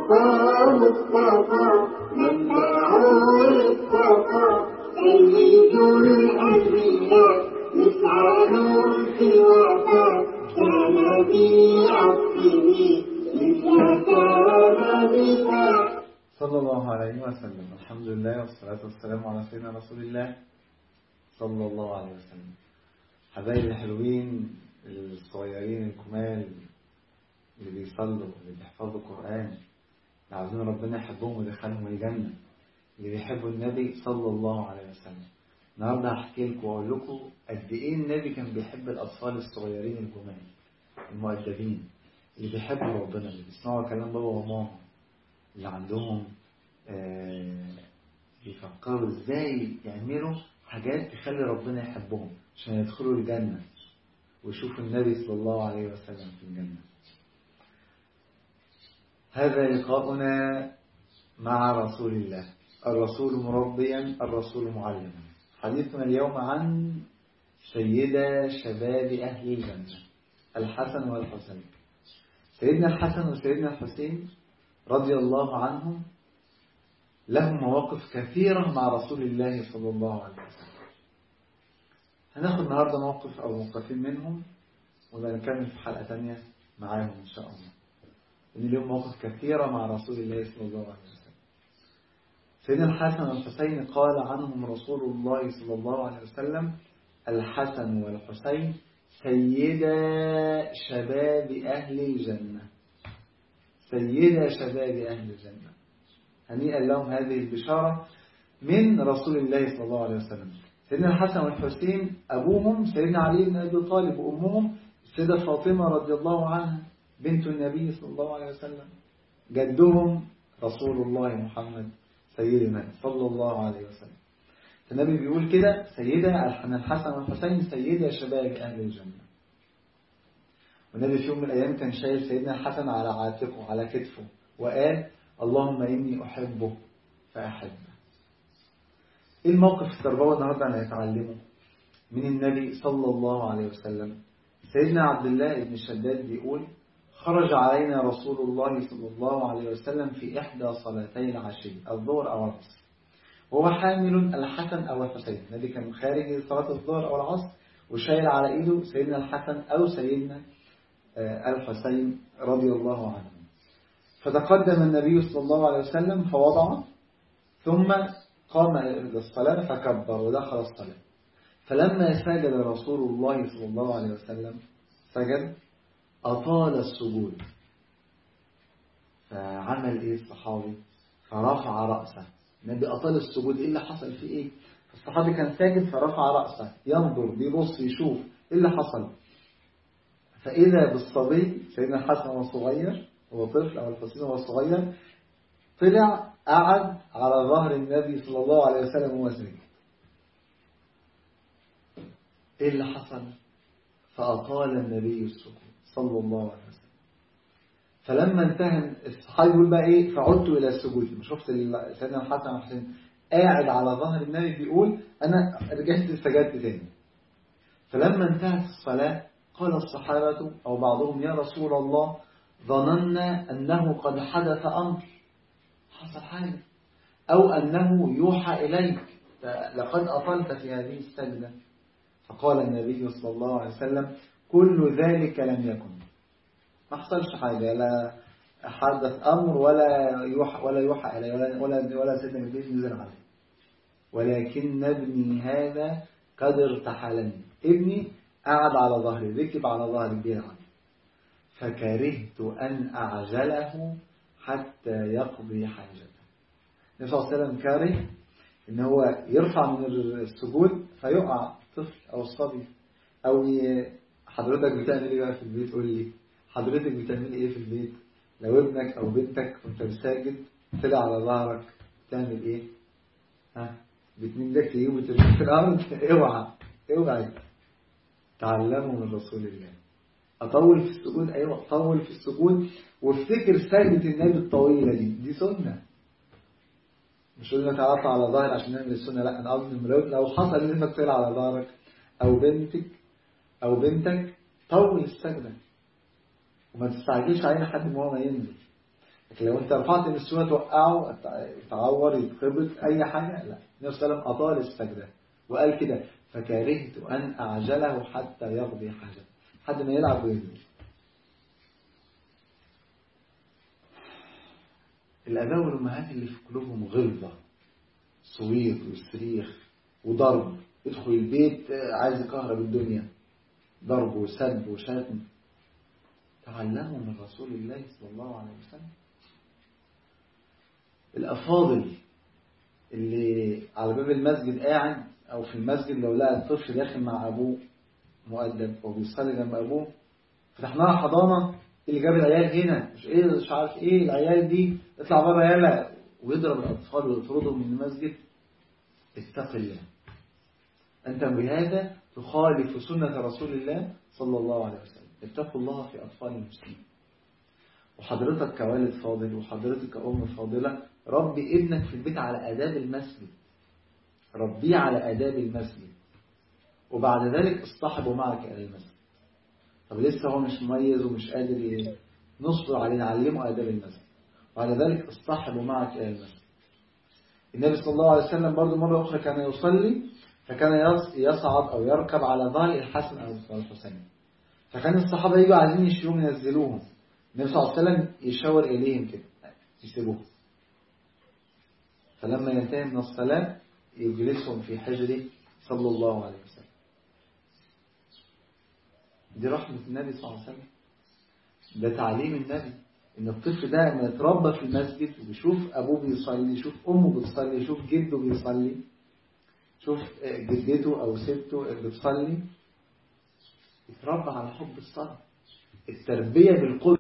مصطفى مصطفى منبعه اصطفى سيد الأنبياء مفعال في الوفاء كان في عصره مثل كان بفاء صلى الله عليه وسلم الحمد لله والصلاة والسلام على سيدنا رسول الله صلى الله عليه وسلم حبايبي الحلوين الصغيرين الكمال اللي بيصلوا اللي بيحفظوا القرآن اللي عاوزين ربنا يحبهم ويدخلهم الجنة اللي بيحبوا النبي صلى الله عليه وسلم النهارده هحكي لكم واقول لكم قد ايه النبي كان بيحب الاطفال الصغيرين الجمال المؤدبين اللي بيحبوا ربنا اللي بيسمعوا كلام بابا وماما اللي عندهم آه بيفكروا ازاي يعملوا حاجات تخلي ربنا يحبهم عشان يدخلوا الجنة ويشوفوا النبي صلى الله عليه وسلم في الجنة هذا لقاؤنا مع رسول الله الرسول مربيا الرسول معلما حديثنا اليوم عن سيدة شباب أهل الجنة الحسن والحسين سيدنا الحسن وسيدنا الحسين رضي الله عنهم لهم مواقف كثيرة مع رسول الله صلى الله عليه وسلم هناخد النهاردة موقف أو موقفين منهم ونكمل في حلقة تانية معاهم إن شاء الله إن لهم مواقف كثيرة مع رسول الله صلى الله عليه وسلم سيدنا الحسن والحسين قال عنهم رسول الله صلى الله عليه وسلم الحسن والحسين سيدا شباب أهل الجنة سيدا شباب أهل الجنة هنيئا لهم هذه البشارة من رسول الله صلى الله عليه وسلم سيدنا الحسن والحسين أبوهم سيدنا علي بن أبي طالب وأمهم السيدة فاطمة رضي الله عنها بنت النبي صلى الله عليه وسلم جدهم رسول الله محمد سيدنا صلى الله عليه وسلم النبي بيقول كده سيدة الحسن والحسين سيدة شباب أهل الجنة والنبي في يوم من الأيام كان شايل سيدنا الحسن على عاتقه على كتفه وقال اللهم إني أحبه فأحبه إيه الموقف التربوي النهاردة هنتعلمه من النبي صلى الله عليه وسلم سيدنا عبد الله بن شداد بيقول خرج علينا رسول الله صلى الله عليه وسلم في إحدى صلاتي العشي الظهر أو العصر وهو حامل الحسن أو الحسين النبي كان خارج صلاة الظهر أو العصر وشايل على إيده سيدنا الحسن أو سيدنا الحسين رضي الله عنه فتقدم النبي صلى الله عليه وسلم فوضع ثم قام إلى الصلاة فكبر ودخل الصلاة فلما سجد رسول الله صلى الله عليه وسلم سجد أطال السجود فعمل إيه الصحابي فرفع رأسه النبي أطال السجود إيه اللي حصل فيه إيه الصحابي كان ساجد فرفع رأسه ينظر بيبص يشوف إيه اللي حصل فإذا بالصبي سيدنا الحسن وهو صغير هو طفل أو الحسين وهو صغير طلع قعد على ظهر النبي صلى الله عليه وسلم وهو ساجد إيه اللي حصل فأطال النبي السجود صلى الله عليه وسلم فلما انتهى الصحابي يقول بقى ايه فعدت الى السجود شفت سيدنا الحسن والحسين قاعد على ظهر النبي بيقول انا رجعت سجدت تاني فلما انتهت الصلاة قال الصحابة او بعضهم يا رسول الله ظننا انه قد حدث امر حصل حاجة او انه يوحى اليك لقد اطلت في هذه السجدة فقال النبي صلى الله عليه وسلم كل ذلك لم يكن ما حصلش حاجة لا حدث أمر ولا يوحى ولا يوحى إليه ولا ولا ولا سيدنا جبريل نزل عليه ولكن ابني هذا قد ارتحلني ابني قعد على ظهري ركب على ظهري بيلعب فكرهت أن أعجله حتى يقضي حاجته النبي صلى الله عليه وسلم كاره إن هو يرفع من السجود فيقع طفل أو الصبي أو حضرتك بتعمل ايه بقى في البيت قول لي حضرتك بتعمل ايه في البيت لو ابنك او بنتك وانت ساجد طلع على ظهرك تعمل ايه ها بتمين لك تجيبه وترميه في الارض اوعى اوعى تعلموا من رسول الله اطول في السجود ايوه اطول في السجود وافتكر سجدة النبي الطويلة دي دي سنة مش قلنا تعالى على ظهر عشان نعمل السنة لا انا قصدي لو حصل انك طلع على ظهرك او بنتك أو بنتك طول السجدة وما تستعجلش علينا حد ما هو ما ينزل لكن لو انت رفعت من السنة توقعه يتعور يتخبط اي حاجة لا النبي صلى الله عليه وسلم اطال السجدة وقال كده فكرهت ان اعجله حتى يقضي حاجة حد ما يلعب ويجري الاباء والامهات اللي في قلوبهم غلظة صويت وصريخ وضرب يدخل البيت عايز يكهرب الدنيا ضرب وسب وشتم تعلموا من رسول الله صلى الله عليه وسلم الأفاضل اللي على باب المسجد قاعد أو في المسجد لو لقى الطفل داخل مع أبوه مؤدب أو بيصلي جنب أبوه فتحنا لها حضانة اللي جاب العيال هنا مش إيه مش عارف إيه العيال دي اطلع بره يلا ويضرب الأطفال ويطردهم من المسجد اتق الله أنت بهذا تخالف سنة رسول الله صلى الله عليه وسلم اتقوا الله في أطفال المسلمين وحضرتك كوالد فاضل وحضرتك كأم فاضلة ربي ابنك في البيت على آداب المسجد ربيه على آداب المسجد وبعد ذلك اصطحبوا معك إلى المسجد طب لسه هو مش مميز ومش قادر نصبر عليه نعلمه آداب المسجد وبعد ذلك اصطحبوا معك إلى المسجد النبي صلى الله عليه وسلم برضو مرة أخرى كان يصلي فكان يصعد أو يركب على ظهر الحسن أو الحسين فكان الصحابة يجوا عايزين يشيلوهم ينزلوهم النبي صلى الله عليه وسلم يشاور إليهم كده يسيبوهم فلما ينتهي من الصلاة يجلسهم في حجره صلى الله عليه وسلم دي رحمة النبي صلى الله عليه وسلم ده تعليم النبي ان الطفل ده لما يتربى في المسجد ويشوف ابوه بيصلي يشوف امه بتصلي يشوف جده بيصلي شوف جدته او سته بتصلي يتربى على حب الصلاة التربية بالقدر